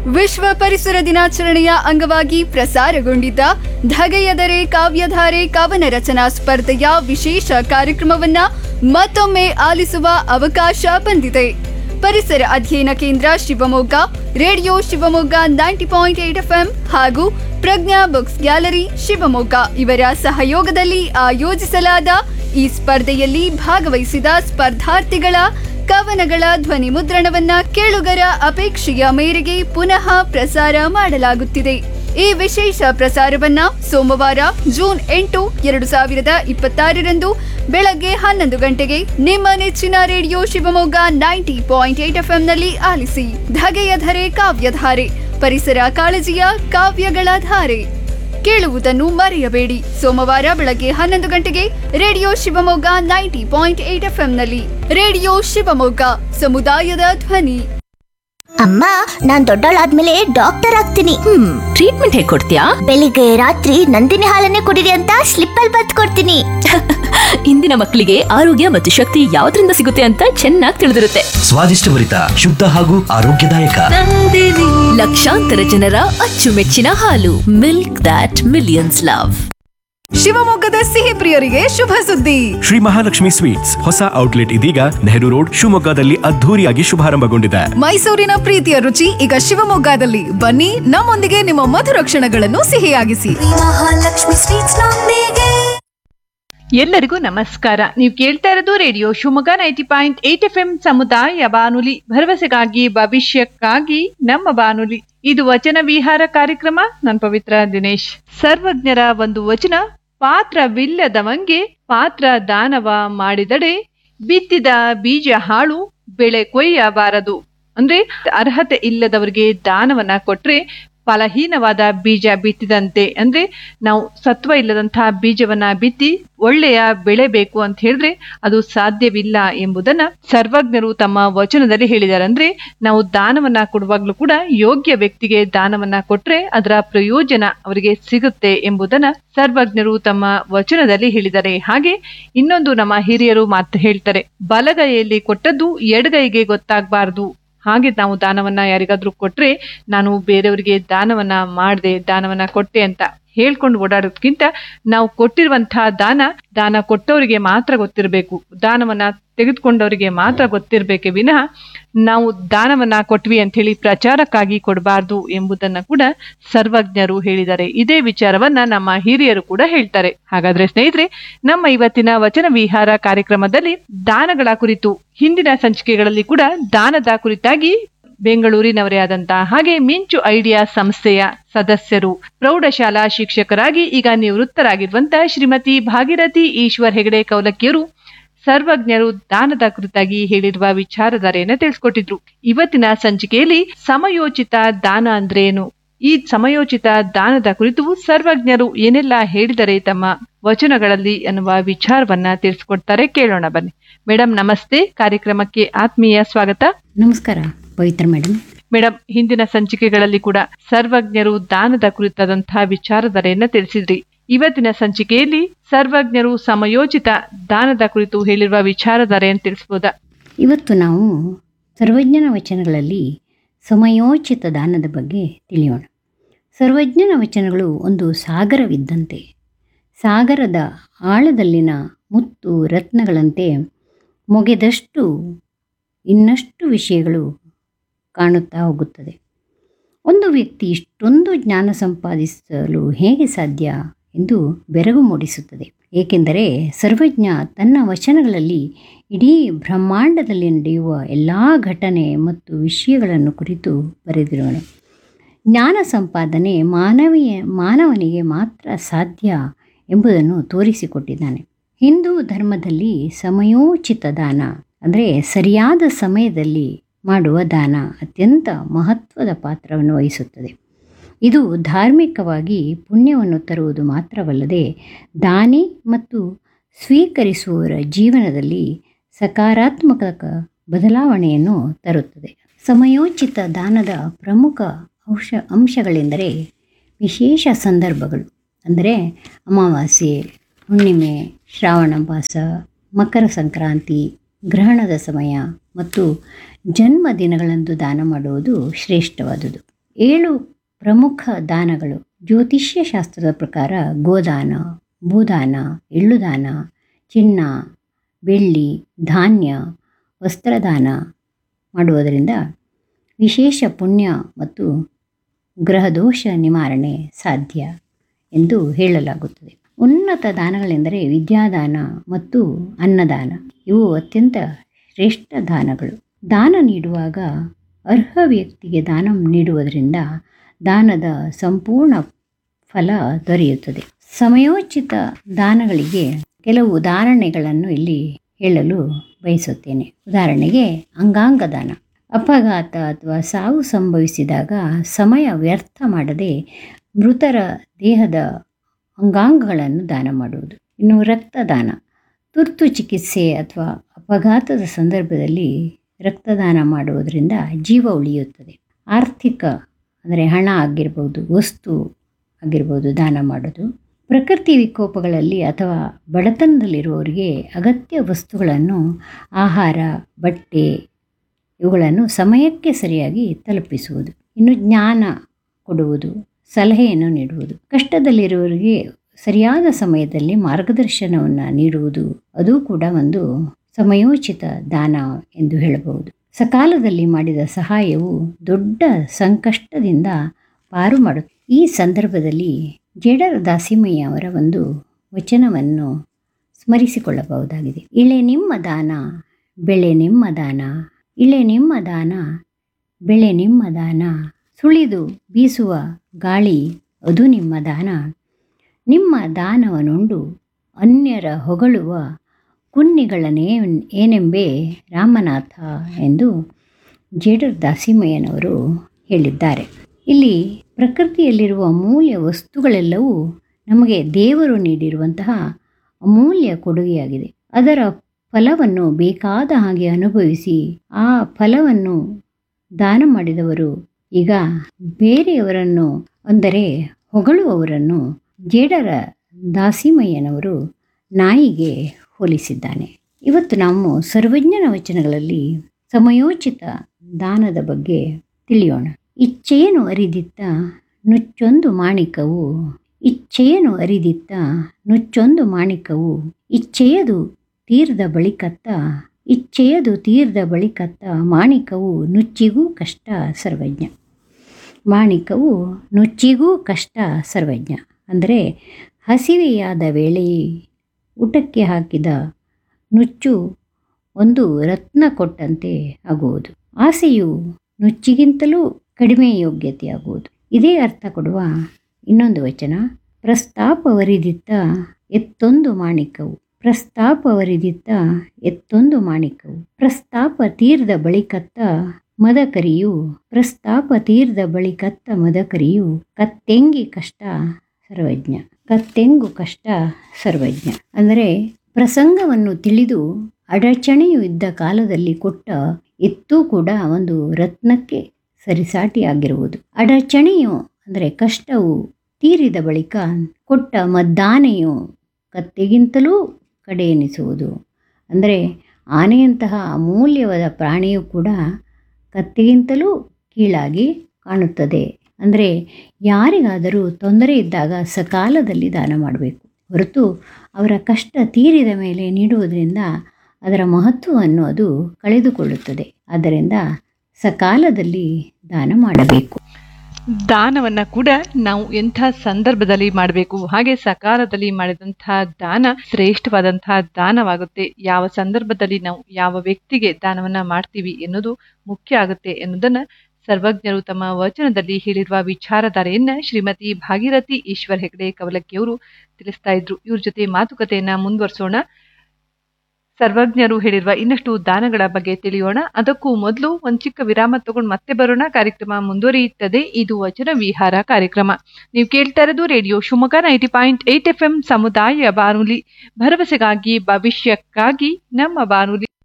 ವಿಶ್ವ ಪರಿಸರ ದಿನಾಚರಣೆಯ ಅಂಗವಾಗಿ ಪ್ರಸಾರಗೊಂಡಿದ್ದ ಧಗೆಯದರೆ ಕಾವ್ಯಧಾರೆ ಕವನ ರಚನಾ ಸ್ಪರ್ಧೆಯ ವಿಶೇಷ ಕಾರ್ಯಕ್ರಮವನ್ನ ಮತ್ತೊಮ್ಮೆ ಆಲಿಸುವ ಅವಕಾಶ ಬಂದಿದೆ ಪರಿಸರ ಅಧ್ಯಯನ ಕೇಂದ್ರ Shivamogga radio Shivamogga ninety point eight FM ಹಾಗೂ ಪ್ರಜ್ಞಾ ಬುಕ್ಸ್ ಗ್ಯಾಲರಿ ಶಿವಮೊಗ್ಗ ಇವರ ಸಹಯೋಗದಲ್ಲಿ ಆಯೋಜಿಸಲಾದ ಈ ಸ್ಪರ್ಧೆಯಲ್ಲಿ ಭಾಗವಹಿಸಿದ ಸ್ಪರ್ಧಾರ್ಥಿಗಳ ಕವನಗಳ ಧ್ವನಿ ಮುದ್ರಣವನ್ನ ಕೇಳುಗರ ಅಪೇಕ್ಷೆಯ ಮೇರೆಗೆ ಪುನಃ ಪ್ರಸಾರ ಮಾಡಲಾಗುತ್ತಿದೆ ಈ ವಿಶೇಷ ಪ್ರಸಾರವನ್ನ ಸೋಮವಾರ ಜೂನ್ ಎಂಟು ಎರಡು ಸಾವಿರದ ಇಪ್ಪತ್ತಾರರಂದು ಬೆಳಗ್ಗೆ ಹನ್ನೊಂದು ಗಂಟೆಗೆ ನಿಮ್ಮ ನೆಚ್ಚಿನ radio Shivamogga ninety point eight ಎಫ್ಎಂನಲ್ಲಿ ಆಲಿಸಿ ಧಗೆಯ ಧರೆ ಕಾವ್ಯಧಾರೆ ಪರಿಸರ ಕಾಳಜಿಯ ಕಾವ್ಯಗಳ ಧಾರೆ ಕೇಳುವುದನ್ನು ಮರೆಯಬೇಡಿ ಸೋಮವಾರ ಬೆಳಗ್ಗೆ ಹನ್ನೊಂದು ಗಂಟೆಗೆ radio Shivamogga ninety point eight ಎಫ್ಎಂನಲ್ಲಿ ರೇಡಿಯೋ ಶಿವಮೊಗ್ಗ ಸಮುದಾಯದ ಧ್ವನಿ ಅಮ್ಮ ನಾನ್ ದೊಡ್ಡವಳಾದ್ಮೇಲೆ ಡಾಕ್ಟರ್ ಆಗ್ತೀನಿ ಹ್ಮ್ ಟ್ರೀಟ್ಮೆಂಟ್ ಹೇಗೆ ಕೊಡ್ತೀಯಾ ಬೆಳಿಗ್ಗೆ ರಾತ್ರಿ ನಂದಿನಿ ಹಾಲನ್ನೇ ಕುಡಿರಿ ಅಂತ ಸ್ಲಿಪ್ ಅಲ್ಲಿ ಬತ್ ಕೊಡ್ತೀನಿ ಇಂದಿನ ಮಕ್ಕಳಿಗೆ ಆರೋಗ್ಯ ಮತ್ತು ಶಕ್ತಿ ಯಾವ್ದ್ರಿಂದ ಸಿಗುತ್ತೆ ಅಂತ ಚೆನ್ನಾಗಿ ತಿಳಿದಿರುತ್ತೆ ಸ್ವಾದಿಷ್ಟಭರಿತ ಶುದ್ಧ ಹಾಗೂ ಆರೋಗ್ಯದಾಯಕ ಲಕ್ಷಾಂತರ ಜನರ ಅಚ್ಚುಮೆಚ್ಚಿನ ಹಾಲು ಮಿಲ್ಕ್ ದಾಟ್ ಮಿಲಿಯನ್ಸ್ ಲವ್ ಶಿವಮೊಗ್ಗದ ಸಿಹಿ ಪ್ರಿಯರಿಗೆ ಶುಭ ಸುದ್ದಿ ಶ್ರೀ ಮಹಾಲಕ್ಷ್ಮಿ ಸ್ವೀಟ್ಸ್ ಹೊಸ ಔಟ್ಲೆಟ್ ಇದೀಗ ನೆಹರು ರೋಡ್ ಶಿವಮೊಗ್ಗದಲ್ಲಿ ಅದ್ಧೂರಿಯಾಗಿ ಶುಭಾರಂಭಗೊಂಡಿದೆ ಮೈಸೂರಿನ ಪ್ರೀತಿಯ ರುಚಿ ಈಗ ಶಿವಮೊಗ್ಗದಲ್ಲಿ ಬನ್ನಿ ನಮ್ಮೊಂದಿಗೆ ನಿಮ್ಮ ಮಧುರ ಕ್ಷಣಗಳನ್ನು ಸಿಹಿಯಾಗಿಸಿ ಎಲ್ಲರಿಗೂ ನಮಸ್ಕಾರ ನೀವು ಕೇಳ್ತಾ ಇರೋದು radio Shivamogga ninety point eight F M ಸಮುದಾಯ ಬಾನುಲಿ ಭರವಸೆಗಾಗಿ ಭವಿಷ್ಯಕ್ಕಾಗಿ ನಮ್ಮ ಬಾನುಲಿ ಇದು ವಚನ ವಿಹಾರ ಕಾರ್ಯಕ್ರಮ ನಾನು ಪವಿತ್ರ ದಿನೇಶ್ ಸರ್ವಜ್ಞರ ಒಂದು ವಚನ ಪಾತ್ರವಿಲ್ಲದವಂಗೆ ಪಾತ್ರ ದಾನವ ಮಾಡಿದಡೆ ಬಿತ್ತಿದ ಬೀಜ ಹಾಳು ಬೆಳೆ ಕೊಯ್ಯಬಾರದು ಅಂದ್ರೆ ಅರ್ಹತೆ ಇಲ್ಲದವರಿಗೆ ದಾನವನ್ನ ಕೊಟ್ರೆ ಫಲಹೀನವಾದ ಬೀಜ ಬಿತ್ತಿದಂತೆ ಅಂದ್ರೆ ನಾವು ಸತ್ವ ಇಲ್ಲದಂತಹ ಬೀಜವನ್ನ ಬಿತ್ತಿ ಒಳ್ಳೆಯ ಬೆಳೆ ಬೇಕು ಅಂತ ಹೇಳಿದ್ರೆ ಅದು ಸಾಧ್ಯವಿಲ್ಲ ಎಂಬುದನ್ನ ಸರ್ವಜ್ಞರು ತಮ್ಮ ವಚನದಲ್ಲಿ ಹೇಳಿದ್ದಾರೆ ಅಂದ್ರೆ ನಾವು ದಾನವನ್ನ ಕೊಡುವಾಗ್ಲೂ ಕೂಡ ಯೋಗ್ಯ ವ್ಯಕ್ತಿಗೆ ದಾನವನ್ನ ಕೊಟ್ರೆ ಅದರ ಪ್ರಯೋಜನ ಅವರಿಗೆ ಸಿಗುತ್ತೆ ಎಂಬುದನ್ನ ಸರ್ವಜ್ಞರು ತಮ್ಮ ವಚನದಲ್ಲಿ ಹೇಳಿದ್ದಾರೆ ಹಾಗೆ ಇನ್ನೊಂದು ನಮ್ಮ ಹಿರಿಯರು ಮಾತು ಹೇಳ್ತಾರೆ ಬಲಗೈಯಲ್ಲಿ ಕೊಟ್ಟದ್ದು ಎಡಗೈಗೆ ಗೊತ್ತಾಗಬಾರದು ಹಾಗೆ ನಾವು ದಾನವನ್ನ ಯಾರಿಗಾದ್ರೂ ಕೊಟ್ರೆ ನಾನು ಬೇರೆಯವರಿಗೆ ದಾನವನ್ನ ಮಾಡ್ದೆ ದಾನವನ್ನ ಕೊಟ್ಟೆ ಅಂತ ಹೇಳ್ಕೊಂಡು ಓಡಾಡೋದ್ಕಿಂತ ನಾವು ಕೊಟ್ಟಿರುವಂತಹ ದಾನ ದಾನ ಕೊಟ್ಟವರಿಗೆ ಮಾತ್ರ ಗೊತ್ತಿರಬೇಕು ದಾನವನ್ನ ತೆಗೆದುಕೊಂಡವರಿಗೆ ಮಾತ್ರ ಗೊತ್ತಿರಬೇಕೆ ವಿನಃ ನಾವು ದಾನವನ್ನ ಕೊಟ್ವಿ ಅಂತ ಹೇಳಿ ಪ್ರಚಾರಕ್ಕಾಗಿ ಕೊಡಬಾರ್ದು ಎಂಬುದನ್ನ ಕೂಡ ಸರ್ವಜ್ಞರು ಹೇಳಿದ್ದಾರೆ ಇದೇ ವಿಚಾರವನ್ನ ನಮ್ಮ ಹಿರಿಯರು ಕೂಡ ಹೇಳ್ತಾರೆ ಹಾಗಾದ್ರೆ ಸ್ನೇಹಿತರೆ ನಮ್ಮ ಇವತ್ತಿನ ವಚನ ವಿಹಾರ ಕಾರ್ಯಕ್ರಮದಲ್ಲಿ ದಾನಗಳ ಕುರಿತು ಹಿಂದಿನ ಸಂಚಿಕೆಗಳಲ್ಲಿ ಕೂಡ ದಾನದ ಕುರಿತಾಗಿ ಬೆಂಗಳೂರಿನವರೇ ಆದಂತಹ ಹಾಗೆ ಮಿಂಚು ಐಡಿಯಾ ಸಂಸ್ಥೆಯ ಸದಸ್ಯರು ಪ್ರೌಢಶಾಲಾ ಶಿಕ್ಷಕರಾಗಿ ಈಗ ನಿವೃತ್ತರಾಗಿರುವಂತಹ ಶ್ರೀಮತಿ ಭಾಗೀರಥಿ ಈಶ್ವರ್ ಹೆಗಡೆ ಕೌಲಕ್ಕಿಯರು ಸರ್ವಜ್ಞರು ದಾನದ ಕುರಿತಾಗಿ ಹೇಳಿರುವ ವಿಚಾರಧಾರೆಯನ್ನ ತಿಳಿಸ್ಕೊಟ್ಟಿದ್ರು ಇವತ್ತಿನ ಸಂಚಿಕೆಯಲ್ಲಿ ಸಮಯೋಚಿತ ದಾನ ಅಂದ್ರೆ ಏನು ಈ ಸಮಯೋಚಿತ ದಾನದ ಕುರಿತು ಸರ್ವಜ್ಞರು ಏನೆಲ್ಲ ಹೇಳಿದರೆ ತಮ್ಮ ವಚನಗಳಲ್ಲಿ ಅನ್ನುವ ವಿಚಾರವನ್ನ ತಿಳಿಸ್ಕೊಡ್ತಾರೆ ಕೇಳೋಣ ಬನ್ನಿ ಮೇಡಮ್ ನಮಸ್ತೆ ಕಾರ್ಯಕ್ರಮಕ್ಕೆ ಆತ್ಮೀಯ ಸ್ವಾಗತ ನಮಸ್ಕಾರ ಪವಿತ್ರ ಮೇಡಮ್ ಮೇಡಮ್ ಹಿಂದಿನ ಸಂಚಿಕೆಗಳಲ್ಲಿ ಕೂಡ ಸರ್ವಜ್ಞರು ದಾನದ ಕುರಿತಾದಂತಹ ವಿಚಾರಧಾರೆಯನ್ನ ತಿಳಿಸಿದ್ರಿ ಇವತ್ತಿನ ಸಂಚಿಕೆಯಲ್ಲಿ ಸರ್ವಜ್ಞರು ಸಮಯೋಚಿತ ದಾನದ ಕುರಿತು ಹೇಳಿರುವ ವಿಚಾರಧಾರೆಯನ್ನು ತಿಳಿಸಬಹುದಾ ಇವತ್ತು ನಾವು ಸರ್ವಜ್ಞನ ವಚನಗಳಲ್ಲಿ ಸಮಯೋಚಿತ ದಾನದ ಬಗ್ಗೆ ತಿಳಿಯೋಣ ಸರ್ವಜ್ಞನ ವಚನಗಳು ಒಂದು ಸಾಗರವಿದ್ದಂತೆ ಸಾಗರದ ಆಳದಲ್ಲಿನ ಮುತ್ತು ರತ್ನಗಳಂತೆ ಮೊಗೆದಷ್ಟು ಇನ್ನಷ್ಟು ವಿಷಯಗಳು ಕಾಣುತ್ತಾ ಹೋಗುತ್ತದೆ ಒಂದು ವ್ಯಕ್ತಿ ಇಷ್ಟೊಂದು ಜ್ಞಾನ ಸಂಪಾದಿಸಲು ಹೇಗೆ ಸಾಧ್ಯ ಎಂದು ಬೆರಗು ಮೂಡಿಸುತ್ತದೆ ಏಕೆಂದರೆ ಸರ್ವಜ್ಞ ತನ್ನ ವಚನಗಳಲ್ಲಿ ಇಡೀ ಬ್ರಹ್ಮಾಂಡದಲ್ಲಿ ನಡೆಯುವ ಎಲ್ಲ ಘಟನೆ ಮತ್ತು ವಿಷಯಗಳನ್ನು ಕುರಿತು ಬರೆದಿರುವನು ಜ್ಞಾನ ಸಂಪಾದನೆ ಮಾನವೀಯ ಮಾನವನಿಗೆ ಮಾತ್ರ ಸಾಧ್ಯ ಎಂಬುದನ್ನು ತೋರಿಸಿಕೊಟ್ಟಿದ್ದಾನೆ ಹಿಂದೂ ಧರ್ಮದಲ್ಲಿ ಸಮಯೋಚಿತ ದಾನ ಅಂದರೆ ಸರಿಯಾದ ಸಮಯದಲ್ಲಿ ಮಾಡುವ ದಾನ ಅತ್ಯಂತ ಮಹತ್ವದ ಪಾತ್ರವನ್ನು ವಹಿಸುತ್ತದೆ ಇದು ಧಾರ್ಮಿಕವಾಗಿ ಪುಣ್ಯವನ್ನು ತರುವುದು ಮಾತ್ರವಲ್ಲದೆ ದಾನಿ ಮತ್ತು ಸ್ವೀಕರಿಸುವವರ ಜೀವನದಲ್ಲಿ ಸಕಾರಾತ್ಮಕ ಬದಲಾವಣೆಯನ್ನು ತರುತ್ತದೆ ಸಮಯೋಚಿತ ದಾನದ ಪ್ರಮುಖ ಅಂಶ ಅಂಶಗಳೆಂದರೆ ವಿಶೇಷ ಸಂದರ್ಭಗಳು ಅಂದರೆ ಅಮಾವಾಸ್ಯೆ ಹುಣ್ಣಿಮೆ ಶ್ರಾವಣ ಮಾಸ ಮಕರ ಸಂಕ್ರಾಂತಿ ಗ್ರಹಣದ ಸಮಯ ಮತ್ತು ಜನ್ಮದಿನಗಳಂದು ದಾನ ಮಾಡುವುದು ಶ್ರೇಷ್ಠವಾದುದು ಏಳು ಪ್ರಮುಖ ದಾನಗಳು ಜ್ಯೋತಿಷ್ಯ ಶಾಸ್ತ್ರದ ಪ್ರಕಾರ ಗೋದಾನ ಭೂದಾನ ಎಳ್ಳುದಾನ ಚಿನ್ನ ಬೆಳ್ಳಿ ಧಾನ್ಯ ವಸ್ತ್ರದಾನ ಮಾಡುವುದರಿಂದ ವಿಶೇಷ ಪುಣ್ಯ ಮತ್ತು ಗ್ರಹದೋಷ ನಿವಾರಣೆ ಸಾಧ್ಯ ಎಂದು ಹೇಳಲಾಗುತ್ತದೆ ಉನ್ನತ ದಾನಗಳೆಂದರೆ ವಿದ್ಯಾದಾನ ಮತ್ತು ಅನ್ನದಾನ ಇವು ಅತ್ಯಂತ ಶ್ರೇಷ್ಠ ದಾನಗಳು ದಾನ ನೀಡುವಾಗ ಅರ್ಹ ವ್ಯಕ್ತಿಗೆ ದಾನ ನೀಡುವುದರಿಂದ ದಾನದ ಸಂಪೂರ್ಣ ಫಲ ದೊರೆಯುತ್ತದೆ ಸಮಯೋಚಿತ ದಾನಗಳಿಗೆ ಕೆಲವು ಉದಾಹರಣೆಗಳನ್ನು ಇಲ್ಲಿ ಹೇಳಲು ಬಯಸುತ್ತೇನೆ ಉದಾಹರಣೆಗೆ ಅಂಗಾಂಗ ದಾನ ಅಪಘಾತ ಅಥವಾ ಸಾವು ಸಂಭವಿಸಿದಾಗ ಸಮಯ ವ್ಯರ್ಥ ಮಾಡದೆ ಮೃತರ ದೇಹದ ಅಂಗಾಂಗಗಳನ್ನು ದಾನ ಮಾಡುವುದು ಇನ್ನು ರಕ್ತದಾನ ತುರ್ತು ಚಿಕಿತ್ಸೆ ಅಥವಾ ಅಪಘಾತದ ಸಂದರ್ಭದಲ್ಲಿ ರಕ್ತದಾನ ಮಾಡುವುದರಿಂದ ಜೀವ ಉಳಿಯುತ್ತದೆ ಆರ್ಥಿಕ ಅಂದರೆ ಹಣ ಆಗಿರ್ಬೋದು ವಸ್ತು ಆಗಿರ್ಬೋದು ದಾನ ಮಾಡೋದು ಪ್ರಕೃತಿ ವಿಕೋಪಗಳಲ್ಲಿ ಅಥವಾ ಬಡತನದಲ್ಲಿರುವವರಿಗೆ ಅಗತ್ಯ ವಸ್ತುಗಳನ್ನು ಆಹಾರ ಬಟ್ಟೆ ಇವುಗಳನ್ನು ಸಮಯಕ್ಕೆ ಸರಿಯಾಗಿ ತಲುಪಿಸುವುದು ಇನ್ನು ಜ್ಞಾನ ಕೊಡುವುದು ಸಲಹೆಯನ್ನು ನೀಡುವುದು ಕಷ್ಟದಲ್ಲಿರುವವರಿಗೆ ಸರಿಯಾದ ಸಮಯದಲ್ಲಿ ಮಾರ್ಗದರ್ಶನವನ್ನು ನೀಡುವುದು ಅದು ಕೂಡ ಒಂದು ಸಮಯೋಚಿತ ದಾನ ಎಂದು ಹೇಳಬಹುದು ಸಕಾಲದಲ್ಲಿ ಮಾಡಿದ ಸಹಾಯವು ದೊಡ್ಡ ಸಂಕಷ್ಟದಿಂದ ಪಾರು ಮಾಡುತ್ತೆ ಈ ಸಂದರ್ಭದಲ್ಲಿ ಜೇಡರ ದಾಸಿಮಯ್ಯ ಅವರ ಒಂದು ವಚನವನ್ನು ಸ್ಮರಿಸಿಕೊಳ್ಳಬಹುದಾಗಿದೆ ಇಳೆ ನಿಮ್ಮ ದಾನ ಬೆಳೆ ನಿಮ್ಮ ದಾನ ಇಳೆ ನಿಮ್ಮ ದಾನ ಬೆಳೆ ನಿಮ್ಮ ದಾನ ಸುಳಿದು ಬೀಸುವ ಗಾಳಿ ಅದು ನಿಮ್ಮ ದಾನ ನಿಮ್ಮ ದಾನವನುಂಡು ಅನ್ಯರ ಹೊಗಳುವ ಕುನ್ನಿಗಳನ್ನೇ ಏನೆಂಬೆ ರಾಮನಾಥ ಎಂದು ಜೇಡರ್ ದಾಸಿಮಯ್ಯನವರು ಹೇಳಿದ್ದಾರೆ ಇಲ್ಲಿ ಪ್ರಕೃತಿಯಲ್ಲಿರುವ ಅಮೂಲ್ಯ ವಸ್ತುಗಳೆಲ್ಲವೂ ನಮಗೆ ದೇವರು ನೀಡಿರುವಂತಹ ಅಮೂಲ್ಯ ಕೊಡುಗೆಯಾಗಿದೆ ಅದರ ಫಲವನ್ನು ಬೇಕಾದ ಹಾಗೆ ಅನುಭವಿಸಿ ಆ ಫಲವನ್ನು ದಾನ ಮಾಡಿದವರು ಈಗ ಬೇರೆಯವರನ್ನು ಅಂದರೆ ಹೊಗಳುವವರನ್ನು ಜೇಡರ ದಾಸಿಮಯ್ಯನವರು ನಾಯಿಗೆ ಹೋಲಿಸಿದ್ದಾನೆ ಇವತ್ತು ನಾವು ಸರ್ವಜ್ಞನ ವಚನಗಳಲ್ಲಿ ಸಮಯೋಚಿತ ದಾನದ ಬಗ್ಗೆ ತಿಳಿಯೋಣ ಇಚ್ಛೆಯನ್ನು ಅರಿದಿತ್ತ ನುಚ್ಚೊಂದು ಮಾಣಿಕವು ಇಚ್ಛೆಯನ್ನು ಅರಿದಿತ್ತ ನುಚ್ಚೊಂದು ಮಾಣಿಕವು ಇಚ್ಛೆಯದು ತೀರ್ದ ಬಳಿಕತ್ತ ಇಚ್ಛೆಯದು ತೀರ್ದ ಬಳಿಕತ್ತ ಮಾಣಿಕವು ನುಚ್ಚಿಗೂ ಕಷ್ಟ ಸರ್ವಜ್ಞ ಮಾಣಿಕವು ನುಚ್ಚಿಗೂ ಕಷ್ಟ ಸರ್ವಜ್ಞ ಅಂದರೆ ಹಸಿವೆಯಾದ ವೇಳೆಯೇ ಊಟಕ್ಕೆ ಹಾಕಿದ ನುಚ್ಚು ಒಂದು ರತ್ನ ಕೊಟ್ಟಂತೆ ಆಗುವುದು ಆಸೆಯು ನುಚ್ಚಿಗಿಂತಲೂ ಕಡಿಮೆ ಯೋಗ್ಯತೆಯಾಗುವುದು ಇದೇ ಅರ್ಥ ಕೊಡುವ ಇನ್ನೊಂದು ವಚನ ಪ್ರಸ್ತಾಪವರಿದಿತ್ತ ಎತ್ತೊಂದು ಮಾಣಿಕವು ಪ್ರಸ್ತಾಪವರಿದಿತ್ತ ಎತ್ತೊಂದು ಮಾಣಿಕವು ಪ್ರಸ್ತಾಪ ತೀರ್ದ ಬಳಿಕತ್ತ ಮದಕರಿಯು ಪ್ರಸ್ತಾಪ ತೀರ್ದ ಬಳಿಕತ್ತ ಮದಕರಿಯು ಕತ್ತೆಂಗಿ ಕಷ್ಟ ಸರ್ವಜ್ಞ ಕತ್ತೆಂಗು ಕಷ್ಟ ಸರ್ವಜ್ಞ ಅಂದರೆ ಪ್ರಸಂಗವನ್ನು ತಿಳಿದು ಅಡಚಣೆಯು ಇದ್ದ ಕಾಲದಲ್ಲಿ ಕೊಟ್ಟ ಎತ್ತೂ ಕೂಡ ಒಂದು ರತ್ನಕ್ಕೆ ಸರಿಸಾಟಿಯಾಗಿರುವುದು ಅಡಚಣೆಯು ಅಂದರೆ ಕಷ್ಟವು ತೀರಿದ ಬಳಿಕ ಕೊಟ್ಟ ಮದ್ದಾನೆಯು ಕತ್ತೆಗಿಂತಲೂ ಕಡೆ ಎನಿಸುವುದು ಅಂದರೆ ಆನೆಯಂತಹ ಅಮೂಲ್ಯವಾದ ಪ್ರಾಣಿಯು ಕೂಡ ಕತ್ತೆಗಿಂತಲೂ ಕೀಳಾಗಿ ಕಾಣುತ್ತದೆ ಅಂದರೆ ಯಾರಿಗಾದರೂ ತೊಂದರೆ ಇದ್ದಾಗ ಸಕಾಲದಲ್ಲಿ ದಾನ ಮಾಡಬೇಕು ಹೊರತು ಅವರ ಕಷ್ಟ ತೀರಿದ ಮೇಲೆ ನೀಡುವುದರಿಂದ ಅದರ ಮಹತ್ವವನ್ನು ಅದು ಕಳೆದುಕೊಳ್ಳುತ್ತದೆ ಆದ್ದರಿಂದ ಸಕಾಲದಲ್ಲಿ ದಾನ ಮಾಡಬೇಕು ದಾನವನ್ನ ಕೂಡ ನಾವು ಎಂಥ ಸಂದರ್ಭದಲ್ಲಿ ಮಾಡಬೇಕು ಹಾಗೆ ಸಕಾಲದಲ್ಲಿ ಮಾಡಿದಂತಹ ದಾನ ಶ್ರೇಷ್ಠವಾದಂತಹ ದಾನವಾಗುತ್ತೆ ಯಾವ ಸಂದರ್ಭದಲ್ಲಿ ನಾವು ಯಾವ ವ್ಯಕ್ತಿಗೆ ದಾನವನ್ನ ಮಾಡ್ತೀವಿ ಎನ್ನುವುದು ಮುಖ್ಯ ಆಗುತ್ತೆ ಎನ್ನುವುದನ್ನ ಸರ್ವಜ್ಞರು ತಮ್ಮ ವಚನದಲ್ಲಿ ಹೇಳಿರುವ ವಿಚಾರಧಾರೆಯನ್ನ ಶ್ರೀಮತಿ ಭಾಗೀರಥಿ ಈಶ್ವರ್ ಹೆಗಡೆ ಕವಲಕ್ಕಿಯವರು ತಿಳಿಸ್ತಾ ಇದ್ರು ಇವ್ರ ಜೊತೆ ಮಾತುಕತೆಯನ್ನ ಮುಂದುವರಿಸೋಣ ಸರ್ವಜ್ಞರು ಹೇಳಿರುವ ಇನ್ನಷ್ಟು ದಾನಗಳ ಬಗ್ಗೆ ತಿಳಿಯೋಣ ಅದಕ್ಕೂ ಮೊದಲು ಒಂದು ಚಿಕ್ಕ ವಿರಾಮ ತಗೊಂಡು ಮತ್ತೆ ಬರೋಣ ಕಾರ್ಯಕ್ರಮ ಮುಂದುವರಿಯುತ್ತದೆ ಇದು ವಚನ ವಿಹಾರ ಕಾರ್ಯಕ್ರಮ ನೀವು ಕೇಳ್ತಾ ಇರೋದು radio Shivamogga ninety point eight F M ಸಮುದಾಯ ಬಾನುಲಿ ಭರವಸೆಗಾಗಿ ಭವಿಷ್ಯಕ್ಕಾಗಿ ನಮ್ಮ ಬಾನುಲಿ